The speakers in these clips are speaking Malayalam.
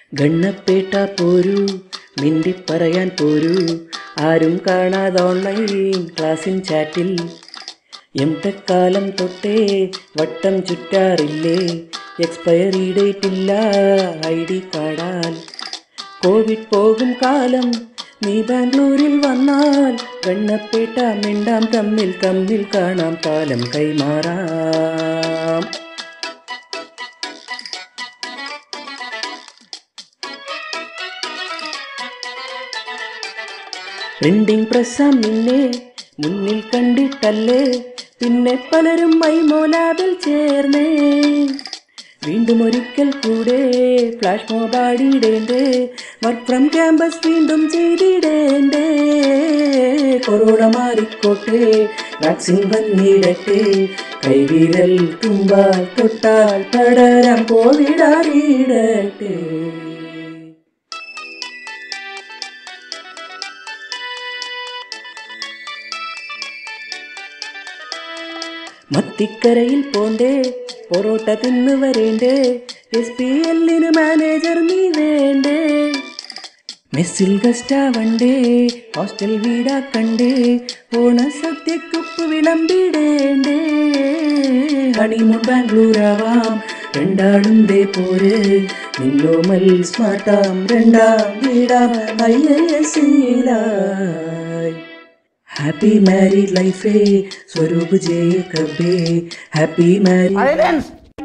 ഗണ്ണപ്പേട്ട പോരൂ മിണ്ടി പറയാൻ പോരൂ ആരും കാണാതെ ഓൺലൈൻ ക്ലാസ്സിൻ ചാറ്റിൽ എം ടെക് കാലം തൊട്ടേ വട്ടം ചുറ്റാറില്ലേ എക്സ്പയറി ഡേറ്റ് ഇല്ല ഐ ഡി കാർഡാൽ കോവിഡ് പോകും കാലം നീ ബാംഗ്ലൂരിൽ വന്നാൽ ഗണ്ണപ്പേട്ട മിണ്ടാം തമ്മിൽ തമ്മിൽ കാണാം കാലം കൈമാറാം പ്രിന്റിംഗ് പ്രസ്സാം നിന്നെ മുന്നിൽ കണ്ടിട്ടല്ലേ പിന്നെ പലരും മൈമോലാബിൽ ചേർന്നേ വീണ്ടും ഒരിക്കൽ കൂടെ ഫ്ലാഷ് മോബാടിയിടേണ്ടേ വർക്ക് ഫ്രം ക്യാമ്പസ് വീണ്ടും ചെയ്തിടേണ്ടേ കൊറോണ മാറിക്കോട്ടെ വാക്സിൻ വന്നിടട്ടെ കൈവിരൽ തുമ്പാൽ തൊട്ടാൽ പടരാൻ കോവിഡ് അറിയിടട്ടെ മത്തിക്കരയിൽ പോണ്ടേ പൊറോട്ട തിന്നു വരേണ്ടേ എസ് പി എല്ലിന് മാനേജർ നീ വേണ്ടേ മെസ്സിൽ ഗസ്റ്റാവണ്ടേ ഹോസ്റ്റൽ വീടാക്കണ്ടേ ഓണ സദ്യക്കുപ്പ് വിളമ്പിടേണ്ടേ ഹണിമൂൺ ബാംഗ്ലൂരാവാം രണ്ടാളും ദേ പോര് നിന്നോമൽ സ്മാർട്ടാം രണ്ടാം വീടാം ഐ എസ് ഹാപ്പി മാരീഡ് ലൈഫേ സ്വരൂപ് ജേക്കബേ ഹാപ്പി മാരീഡ്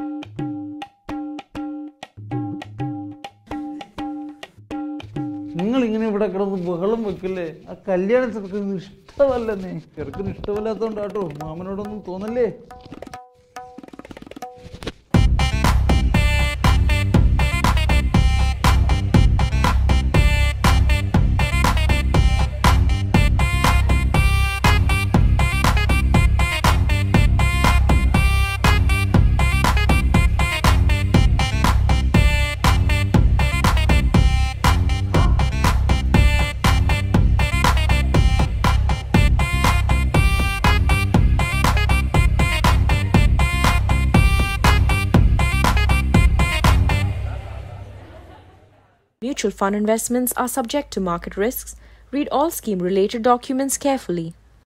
നിങ്ങൾ ഇങ്ങനെ ഇവിടെ കിടന്ന് ബഹളം വെക്കല്ലേ ആ കല്യാണ ചെറുക്കന് ഇഷ്ടമല്ലെന്നേ ചെറുക്കന് ഇഷ്ടമല്ലാത്തോണ്ടാട്ടോ മാമനോടൊന്നും തോന്നല്ലേ Mutual fund investments are subject to market risks. Read all scheme related documents carefully.